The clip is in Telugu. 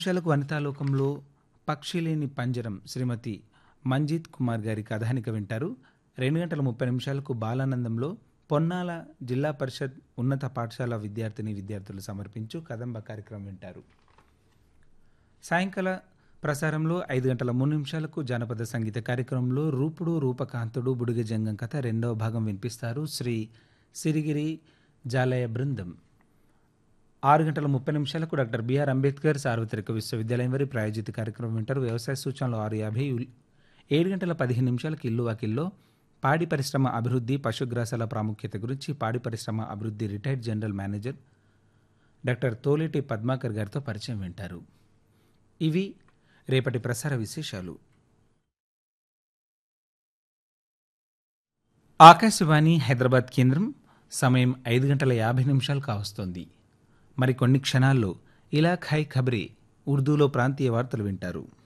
నిమిషాలకు వనితాలోకంలో పక్షి లేని పంజరం శ్రీమతి మంజీత్ కుమార్ గారి కథానిక వింటారు రెండు గంటల ముప్పై నిమిషాలకు బాలానందంలో పొన్నాల జిల్లా పరిషత్ ఉన్నత పాఠశాల విద్యార్థిని విద్యార్థులు సమర్పించు కదంబ కార్యక్రమం వింటారు సాయంకాల ప్రసారంలో ఐదు గంటల మూడు నిమిషాలకు జానపద సంగీత కార్యక్రమంలో రూపుడు రూపకాంతుడు బుడిగ జంగం కథ రెండవ భాగం వినిపిస్తారు శ్రీ సిరిగిరి జాలయ బృందం ఆరు గంటల ముప్పై నిమిషాలకు డాక్టర్ బిఆర్ అంబేద్కర్ సార్వత్రిక విశ్వవిద్యాలయం వారి ప్రాయోజిత కార్యక్రమం వింటారు వ్యవసాయ సూచనలు ఆరు యాభై ఏడు గంటల పదిహేను నిమిషాలకు ఇల్లు వాకిల్లో పాడి పరిశ్రమ అభివృద్ధి పశుగ్రాసాల ప్రాముఖ్యత గురించి పాడి పరిశ్రమ అభివృద్ధి retired general manager doctor Toleti Padmakar గారితో పరిచయం వింటారు ఇవి రేపటి ప్రసార విశేషాలు ఆకాశవాణి హైదరాబాద్ కేంద్రం సమయం ఐదు గంటల యాభై నిమిషాలు కావస్తోంది మరి కొన్ని క్షణాల్లో ఇలా ఖై ఖబరే ఉర్దూలో ప్రాంతీయ వార్తలు వింటారు